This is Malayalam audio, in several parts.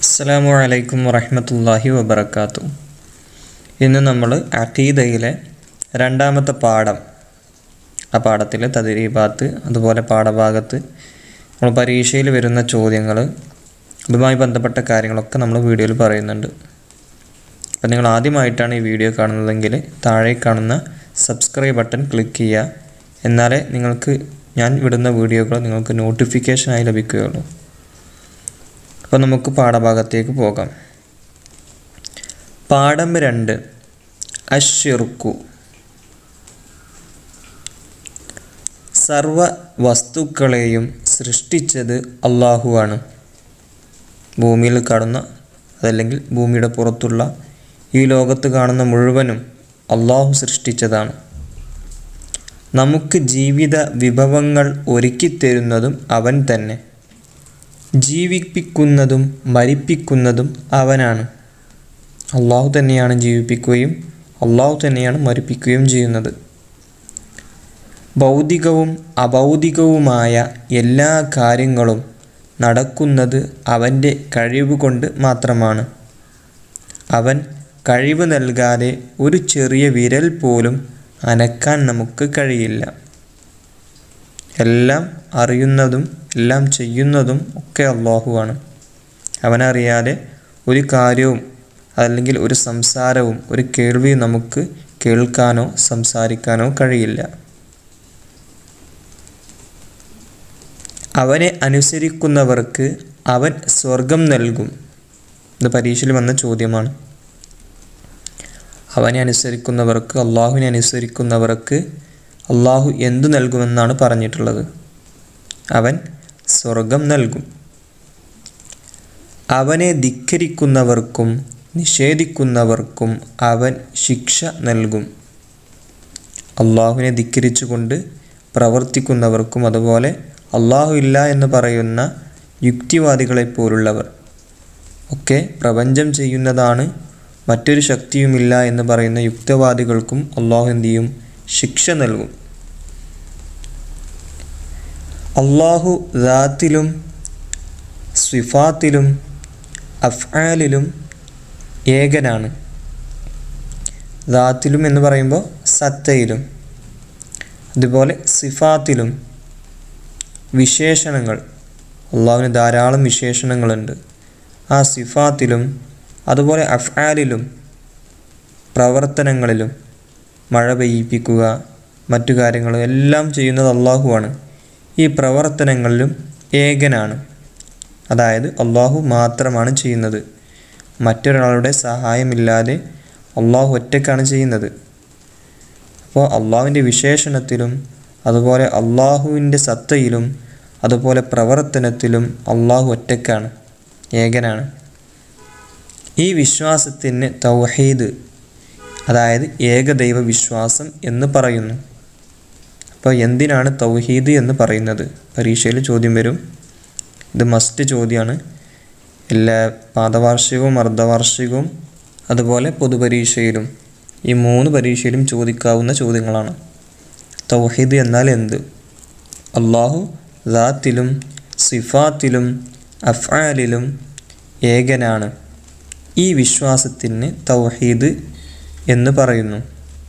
അസ്സലാമു അലൈക്കും വറഹ്മത്തുള്ളാഹി വബർക്കാത്തു ഇന്ന് നമ്മൾ അഖീദയിലെ രണ്ടാമത്തെ പാഠം ആ പാഠത്തിൽ തദരീബാത്ത് അതുപോലെ പാഠഭാഗത്ത് നമ്മൾ പരീക്ഷയിൽ വരുന്ന ചോദ്യങ്ങൾ അതുമായി ബന്ധപ്പെട്ട കാര്യങ്ങളൊക്കെ നമ്മൾ വീഡിയോയിൽ പറയുന്നുണ്ട് അപ്പം നിങ്ങൾ ആദ്യമായിട്ടാണ് ഈ വീഡിയോ കാണുന്നതെങ്കിൽ താഴെ കാണുന്ന സബ്സ്ക്രൈബ് ബട്ടൺ ക്ലിക്ക് ചെയ്യുക എന്നാലേ നിങ്ങൾക്ക് ഞാൻ വിടുന്ന വീഡിയോകൾ നിങ്ങൾക്ക് നോട്ടിഫിക്കേഷനായി ലഭിക്കുകയുള്ളൂ അപ്പോൾ നമുക്ക് പാഠഭാഗത്തേക്ക് പോകാം പാഠം രണ്ട് അഷിർക്കു സർവ വസ്തുക്കളെയും സൃഷ്ടിച്ചത് അള്ളാഹുവാണ് ഭൂമിയിൽ കാണുന്ന അതല്ലെങ്കിൽ ഭൂമിയുടെ പുറത്തുള്ള ഈ ലോകത്ത് കാണുന്ന മുഴുവനും അള്ളാഹു സൃഷ്ടിച്ചതാണ് നമുക്ക് ജീവിത വിഭവങ്ങൾ ഒരുക്കിത്തരുന്നതും അവൻ തന്നെ ജീവിപ്പിക്കുന്നതും മരിപ്പിക്കുന്നതും അവനാണ് അള്ളാഹു തന്നെയാണ് ജീവിപ്പിക്കുകയും അള്ളാഹു തന്നെയാണ് മരിപ്പിക്കുകയും ചെയ്യുന്നത് ഭൗതികവും അഭൗതികവുമായ എല്ലാ കാര്യങ്ങളും നടക്കുന്നത് അവൻ്റെ കഴിവ് കൊണ്ട് മാത്രമാണ് അവൻ കഴിവ് നൽകാതെ ഒരു ചെറിയ വിരൽ പോലും അനക്കാൻ നമുക്ക് കഴിയില്ല എല്ലാം അറിയുന്നതും എല്ലാം ചെയ്യുന്നതും ഒക്കെ അള്ളാഹുവാണ് അവനറിയാതെ ഒരു കാര്യവും അല്ലെങ്കിൽ ഒരു സംസാരവും ഒരു കേൾവിയും നമുക്ക് കേൾക്കാനോ സംസാരിക്കാനോ കഴിയില്ല അവനെ അനുസരിക്കുന്നവർക്ക് അവൻ സ്വർഗം നൽകും ഇത് പരീക്ഷയിൽ വന്ന ചോദ്യമാണ് അവനെ അനുസരിക്കുന്നവർക്ക് അള്ളാഹുവിനെ അനുസരിക്കുന്നവർക്ക് അള്ളാഹു എന്തു നൽകുമെന്നാണ് പറഞ്ഞിട്ടുള്ളത് അവൻ സ്വർഗം നൽകും അവനെ ധിക്കരിക്കുന്നവർക്കും നിഷേധിക്കുന്നവർക്കും അവൻ ശിക്ഷ നൽകും അള്ളാഹുവിനെ ധിക്കരിച്ചുകൊണ്ട് പ്രവർത്തിക്കുന്നവർക്കും അതുപോലെ അള്ളാഹു ഇല്ല എന്ന് പറയുന്ന യുക്തിവാദികളെപ്പോലുള്ളവർ ഒക്കെ പ്രപഞ്ചം ചെയ്യുന്നതാണ് മറ്റൊരു ശക്തിയുമില്ല എന്ന് പറയുന്ന യുക്തവാദികൾക്കും അള്ളാഹു എന്ത് ചെയ്യും ശിക്ഷ നൽകും അള്ളാഹു ദാത്തിലും സ്വിഫാത്തിലും അഫ്ആലിലും ഏകനാണ് ദാത്തിലും എന്ന് പറയുമ്പോൾ സത്തയിലും അതുപോലെ സിഫാത്തിലും വിശേഷണങ്ങൾ അള്ളാഹുവിന് ധാരാളം വിശേഷണങ്ങളുണ്ട് ആ സിഫാത്തിലും അതുപോലെ അഫ്ആലിലും പ്രവർത്തനങ്ങളിലും മഴ പെയ്യിപ്പിക്കുക മറ്റു കാര്യങ്ങളും എല്ലാം ചെയ്യുന്നത് അള്ളാഹുവാണ് ഈ പ്രവർത്തനങ്ങളിലും ഏകനാണ് അതായത് അള്ളാഹു മാത്രമാണ് ചെയ്യുന്നത് മറ്റൊരാളുടെ സഹായമില്ലാതെ അള്ളാഹു ഒറ്റക്കാണ് ചെയ്യുന്നത് അപ്പോൾ അള്ളാഹുവിൻ്റെ വിശേഷണത്തിലും അതുപോലെ അള്ളാഹുവിൻ്റെ സത്തയിലും അതുപോലെ പ്രവർത്തനത്തിലും അള്ളാഹു ഒറ്റക്കാണ് ഏകനാണ് ഈ വിശ്വാസത്തിന് തൗഹീദ് അതായത് ഏകദൈവ വിശ്വാസം എന്ന് പറയുന്നു അപ്പോൾ എന്തിനാണ് തൗഹീദ് എന്ന് പറയുന്നത് പരീക്ഷയിൽ ചോദ്യം വരും ഇത് മസ്റ്റ് ചോദ്യമാണ് എല്ലാ പാദവാർഷികവും അർദ്ധവാർഷികവും അതുപോലെ പൊതുപരീക്ഷയിലും ഈ മൂന്ന് പരീക്ഷയിലും ചോദിക്കാവുന്ന ചോദ്യങ്ങളാണ് തൗഹീദ് എന്നാൽ എന്ത് അള്ളാഹു ദാത്തിലും സിഫാത്തിലും അഫ്ആലിലും ഏകനാണ് ഈ വിശ്വാസത്തിന് തൗഹീദ് എന്ന് പറയുന്നു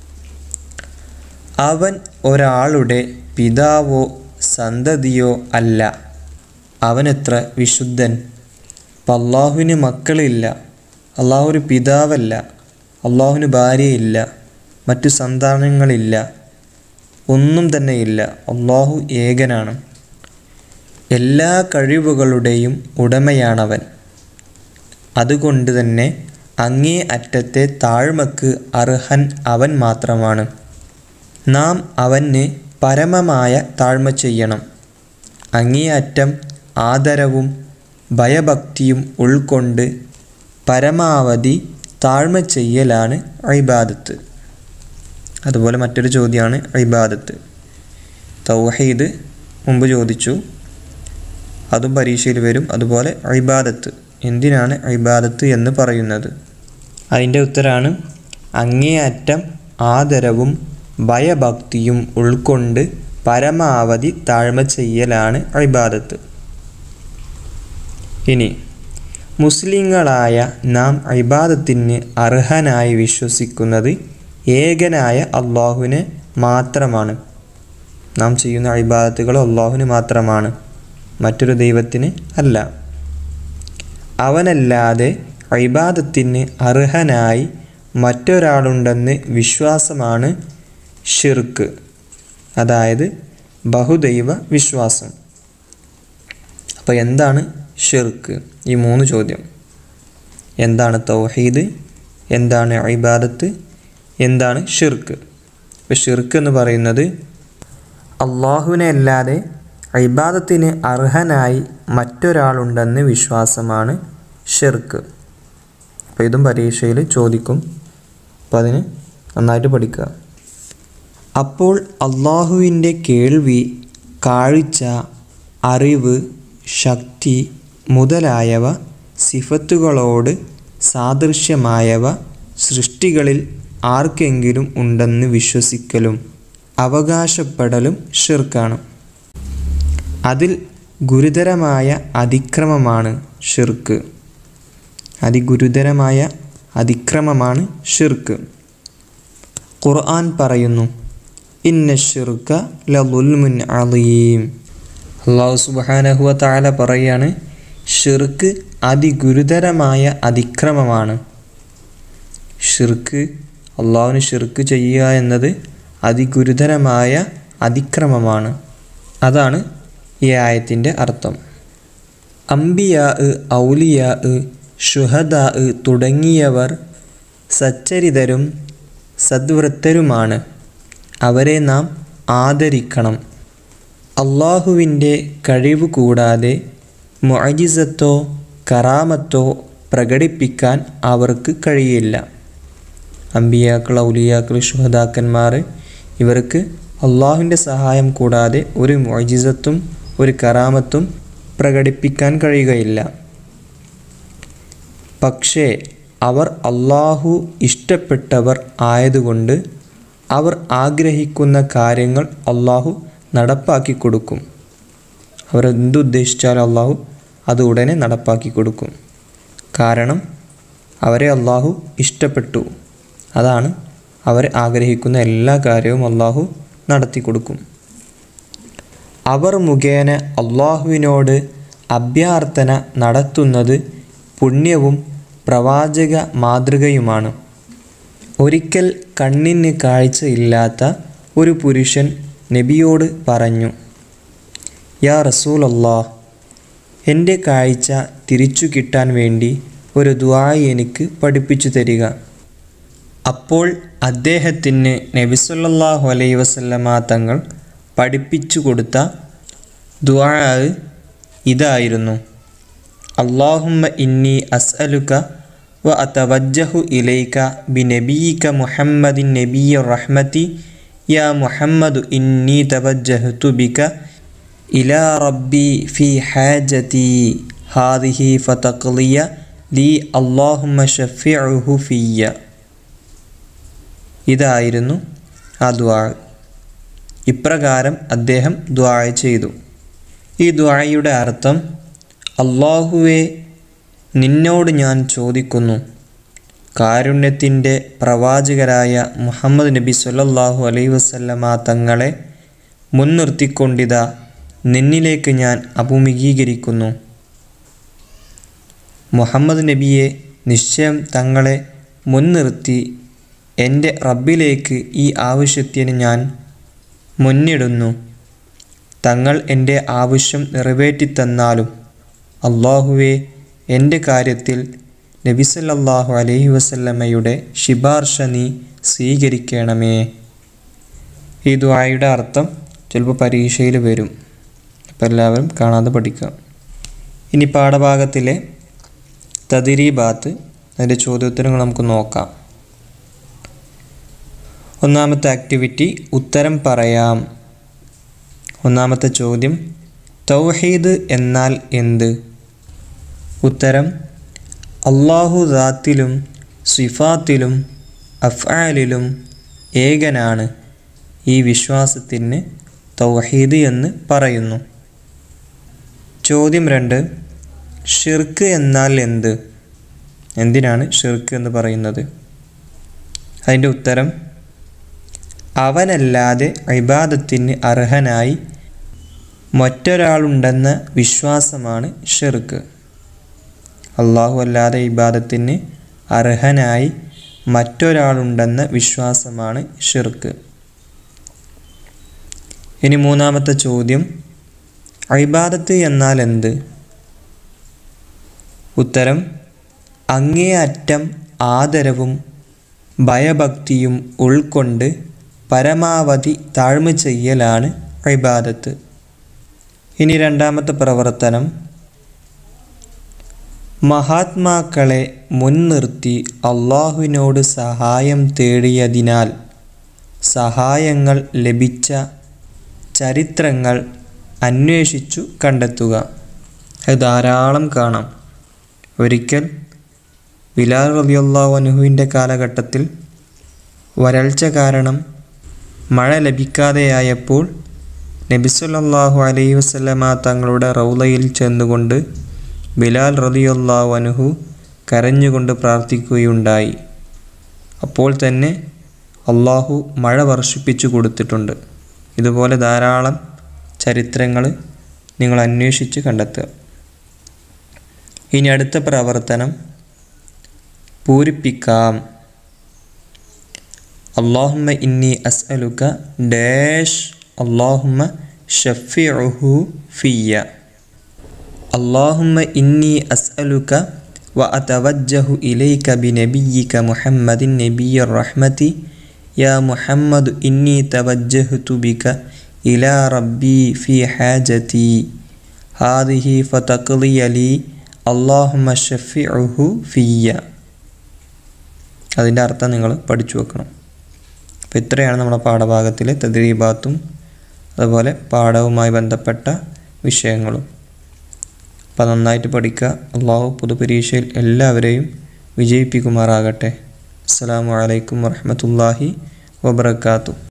അവൻ ഒരാളുടെ പിതാവോ സന്തതിയോ അല്ല അവനെത്ര വിശുദ്ധൻ അപ്പം അള്ളാഹുവിന് മക്കളില്ല അള്ളാഹു ഒരു പിതാവല്ല അള്ളാഹുവിന് ഭാര്യയില്ല മറ്റു സന്താനങ്ങളില്ല ഒന്നും തന്നെ ഇല്ല അള്ളാഹു ഏകനാണ് എല്ലാ കഴിവുകളുടെയും ഉടമയാണവൻ അതുകൊണ്ട് തന്നെ അങ്ങേ അറ്റത്തെ താഴ്മക്ക് അർഹൻ അവൻ മാത്രമാണ് നാം അവന് പരമമായ താഴ്മ ചെയ്യണം അങ്ങേയറ്റം ആദരവും ഭയഭക്തിയും ഉൾക്കൊണ്ട് പരമാവധി താഴ്മ ചെയ്യലാണ് ഇബാദത്ത് അതുപോലെ മറ്റൊരു ചോദ്യമാണ് ഇബാദത്ത് തൗഹീദ് മുമ്പ് ചോദിച്ചു അതും പരീക്ഷയിൽ വരും അതുപോലെ ഇബാദത്ത് എന്തിനാണ് ഇബാദത്ത് എന്ന് പറയുന്നത് അതിൻ്റെ ഉത്തരാണ് അങ്ങേയറ്റം ആദരവും ഭയഭക്തിയും ഉൾക്കൊണ്ട് പരമാവധി താഴ്മ ചെയ്യലാണ് ഇബാദത്ത് ഇനി മുസ്ലിങ്ങളായ നാം ഇബാദത്തിന് അർഹനായി വിശ്വസിക്കുന്നത് ഏകനായ അള്ളാഹുവിനെ മാത്രമാണ് നാം ചെയ്യുന്ന ഇബാദത്തുകൾ അള്ളാഹുവിന് മാത്രമാണ് മറ്റൊരു ദൈവത്തിന് അല്ല അവനല്ലാതെ ഇബാദത്തിന് അർഹനായി മറ്റൊരാളുണ്ടെന്ന് വിശ്വാസമാണ് ഷിർക്ക് അതായത് ബഹുദൈവ വിശ്വാസം അപ്പോൾ എന്താണ് ഷിർക്ക് ഈ മൂന്ന് ചോദ്യം എന്താണ് തൗഹീദ് എന്താണ് ഇബാദത്ത് എന്താണ് ഷിർക്ക് ഇപ്പോൾ ഷിർക്ക് എന്ന് പറയുന്നത് അള്ളാഹുവിനെ അല്ലാതെ ഇബാദത്തിന് അർഹനായി മറ്റൊരാളുണ്ടെന്ന് വിശ്വാസമാണ് ഷിർക്ക് അപ്പോൾ ഇതും പരീക്ഷയിൽ ചോദിക്കും അപ്പോൾ അതിന് നന്നായിട്ട് പഠിക്കുക അപ്പോൾ അള്ളാഹുവിൻ്റെ കേൾവി കാഴ്ച അറിവ് ശക്തി മുതലായവ സിഫത്തുകളോട് സാദൃശ്യമായവ സൃഷ്ടികളിൽ ആർക്കെങ്കിലും ഉണ്ടെന്ന് വിശ്വസിക്കലും അവകാശപ്പെടലും ഷിർക്കാണ് അതിൽ ഗുരുതരമായ അതിക്രമമാണ് ഷിർക്ക് അതിഗുരുതരമായ അതിക്രമമാണ് ഷിർക്ക് ഖുർആൻ പറയുന്നു ഇന്ന ഷിർക്ക ലുൽമുൻ അലീം അള്ളാഹു സുബാനഹുവ താല പറയാണ് ഷിർക്ക് അതിഗുരുതരമായ അതിക്രമമാണ് ഷിർക്ക് അള്ളാഹുവിന് ഷിർക്ക് ചെയ്യുക എന്നത് അതിഗുരുതരമായ അതിക്രമമാണ് അതാണ് ഈ ആയത്തിൻ്റെ അർത്ഥം അംബിയാ ഔലിയാ ഷുഹദാ തുടങ്ങിയവർ സച്ചരിതരും സദ്വൃത്തരുമാണ് അവരെ നാം ആദരിക്കണം അള്ളാഹുവിൻ്റെ കഴിവ് കൂടാതെ മൊഅജിസത്തോ കറാമത്തോ പ്രകടിപ്പിക്കാൻ അവർക്ക് കഴിയില്ല അമ്പിയാക്കൾ ഔലിയാക്കൾ ശുഹദാക്കന്മാർ ഇവർക്ക് അള്ളാഹുവിൻ്റെ സഹായം കൂടാതെ ഒരു മൊജിസത്തും ഒരു കറാമത്തും പ്രകടിപ്പിക്കാൻ കഴിയുകയില്ല പക്ഷേ അവർ അള്ളാഹു ഇഷ്ടപ്പെട്ടവർ ആയതുകൊണ്ട് അവർ ആഗ്രഹിക്കുന്ന കാര്യങ്ങൾ അള്ളാഹു നടപ്പാക്കി കൊടുക്കും അവർ എന്തുദ്ദേശിച്ചാലും അള്ളാഹു അത് ഉടനെ നടപ്പാക്കി കൊടുക്കും കാരണം അവരെ അള്ളാഹു ഇഷ്ടപ്പെട്ടു അതാണ് അവർ ആഗ്രഹിക്കുന്ന എല്ലാ കാര്യവും അള്ളാഹു നടത്തി കൊടുക്കും അവർ മുഖേന അള്ളാഹുവിനോട് അഭ്യർത്ഥന നടത്തുന്നത് പുണ്യവും പ്രവാചക മാതൃകയുമാണ് ഒരിക്കൽ കണ്ണിന് കാഴ്ചയില്ലാത്ത ഒരു പുരുഷൻ നബിയോട് പറഞ്ഞു യാ റസൂൽ അള്ളാഹ് എൻ്റെ കാഴ്ച തിരിച്ചു കിട്ടാൻ വേണ്ടി ഒരു ദ്വായി എനിക്ക് പഠിപ്പിച്ചു തരിക അപ്പോൾ അദ്ദേഹത്തിന് നബിസുല്ലാഹു അലൈ വസല്ലമ തങ്ങൾ പഠിപ്പിച്ചു കൊടുത്ത ദ്വാ ഇതായിരുന്നു അള്ളാഹുമ്മ ഇന്നി അസ്അലുക വ അതവജ്ജഹു ഇലൈക ബി നബീക മുഹമ്മദിൻ നബിയ റഹ്മതി യാ മുഹമ്മദു ഇന്നി തവജ്ജഹ്തു ബിക ഇലാ റബ്ബി ഫി ഹാജതി ഹാദിഹി ഫതഖ്ലിയ ലി അള്ളാഹുമ്മ ഷഫിഉഹു ഫിയ്യ ഇതായിരുന്നു ആ ദ്വാ ഇപ്രകാരം അദ്ദേഹം ദ്വാ ചെയ്തു ഈ ദ്വായുടെ അർത്ഥം അള്ളാഹുവെ നിന്നോട് ഞാൻ ചോദിക്കുന്നു കാരുണ്യത്തിൻ്റെ പ്രവാചകരായ മുഹമ്മദ് നബി സല്ലല്ലാഹു അലൈ വസല്ലമ തങ്ങളെ മുൻനിർത്തിക്കൊണ്ടിതാ നിന്നിലേക്ക് ഞാൻ അഭിമുഖീകരിക്കുന്നു മുഹമ്മദ് നബിയെ നിശ്ചയം തങ്ങളെ മുൻനിർത്തി എൻ്റെ റബ്ബിലേക്ക് ഈ ആവശ്യത്തിന് ഞാൻ മുന്നിടുന്നു തങ്ങൾ എൻ്റെ ആവശ്യം നിറവേറ്റിത്തന്നാലും അള്ളാഹുവെ എൻ്റെ കാര്യത്തിൽ നബിസല്ലാഹു അലൈഹി വസല്ലമ്മയുടെ ശിപാർശ നീ സ്വീകരിക്കണമേ ഈ ദ്വായുടെ അർത്ഥം ചിലപ്പോൾ പരീക്ഷയിൽ വരും അപ്പോൾ എല്ലാവരും കാണാതെ പഠിക്കുക ഇനി പാഠഭാഗത്തിലെ തതിരീബാത്ത് അതിൻ്റെ ചോദ്യോത്തരങ്ങൾ നമുക്ക് നോക്കാം ഒന്നാമത്തെ ആക്ടിവിറ്റി ഉത്തരം പറയാം ഒന്നാമത്തെ ചോദ്യം തൗഹീദ് എന്നാൽ എന്ത് ഉത്തരം അള്ളാഹു ദാത്തിലും സിഫാത്തിലും അഫ്ആലിലും ഏകനാണ് ഈ വിശ്വാസത്തിന് തൗഹീദ് എന്ന് പറയുന്നു ചോദ്യം രണ്ട് ഷിർക്ക് എന്നാൽ എന്ത് എന്തിനാണ് ഷിർക്ക് എന്ന് പറയുന്നത് അതിൻ്റെ ഉത്തരം അവനല്ലാതെ ഇബാദത്തിന് അർഹനായി മറ്റൊരാളുണ്ടെന്ന വിശ്വാസമാണ് ഷിർക്ക് അള്ളാഹു അല്ലാതെ ഇബാദത്തിന് അർഹനായി മറ്റൊരാളുണ്ടെന്ന വിശ്വാസമാണ് ഷിർക്ക് ഇനി മൂന്നാമത്തെ ചോദ്യം ഇബാദത്ത് എന്നാൽ എന്ത് ഉത്തരം അങ്ങേയറ്റം ആദരവും ഭയഭക്തിയും ഉൾക്കൊണ്ട് പരമാവധി താഴ്മ ചെയ്യലാണ് ഇബാദത്ത് ഇനി രണ്ടാമത്തെ പ്രവർത്തനം മഹാത്മാക്കളെ മുൻനിർത്തി അള്ളാഹുവിനോട് സഹായം തേടിയതിനാൽ സഹായങ്ങൾ ലഭിച്ച ചരിത്രങ്ങൾ അന്വേഷിച്ചു കണ്ടെത്തുക അത് ധാരാളം കാണാം ഒരിക്കൽ ബിലാൽ റബിയുള്ളാഹു അനുഹുവിൻ്റെ കാലഘട്ടത്തിൽ വരൾച്ച കാരണം മഴ ലഭിക്കാതെയായപ്പോൾ നബിസുല്ലാഹു അലൈഹി വസല്ലമ തങ്ങളുടെ റൗലയിൽ ചെന്നുകൊണ്ട് ബിലാൽ റലിയുള്ളാഹു അനുഹു കരഞ്ഞുകൊണ്ട് പ്രാർത്ഥിക്കുകയുണ്ടായി അപ്പോൾ തന്നെ അള്ളാഹു മഴ വർഷിപ്പിച്ചു കൊടുത്തിട്ടുണ്ട് ഇതുപോലെ ധാരാളം ചരിത്രങ്ങൾ നിങ്ങൾ അന്വേഷിച്ച് കണ്ടെത്തുക ഇനി അടുത്ത പ്രവർത്തനം പൂരിപ്പിക്കാം അള്ളാഹുമ്മ ഇന്നി അസ്അലുക ഡാഷ് അള്ളാഹുമ്മ ഷഫിഉഹു ഫിയ اللهم إني أسألك وأتوجه إليك بنبيك محمد نبي الرحمة يا محمد إني توجهت بك إلى ربي في حاجتي هذه فتقضي لي اللهم شفعه في അതിൻ്റെ അർത്ഥം നിങ്ങൾ പഠിച്ചു വെക്കണം അപ്പോൾ ഇത്രയാണ് നമ്മുടെ പാഠഭാഗത്തിലെ തദ്രീബാത്തും അതുപോലെ പാഠവുമായി ബന്ധപ്പെട്ട വിഷയങ്ങളും അപ്പോൾ നന്നായിട്ട് പഠിക്കുക അള്ളാഹു പൊതുപരീക്ഷയിൽ എല്ലാവരെയും വിജയിപ്പിക്കുമാറാകട്ടെ അസ്സാം വലൈക്കും വർഹമത്തല്ലാഹി വബർക്കാത്തു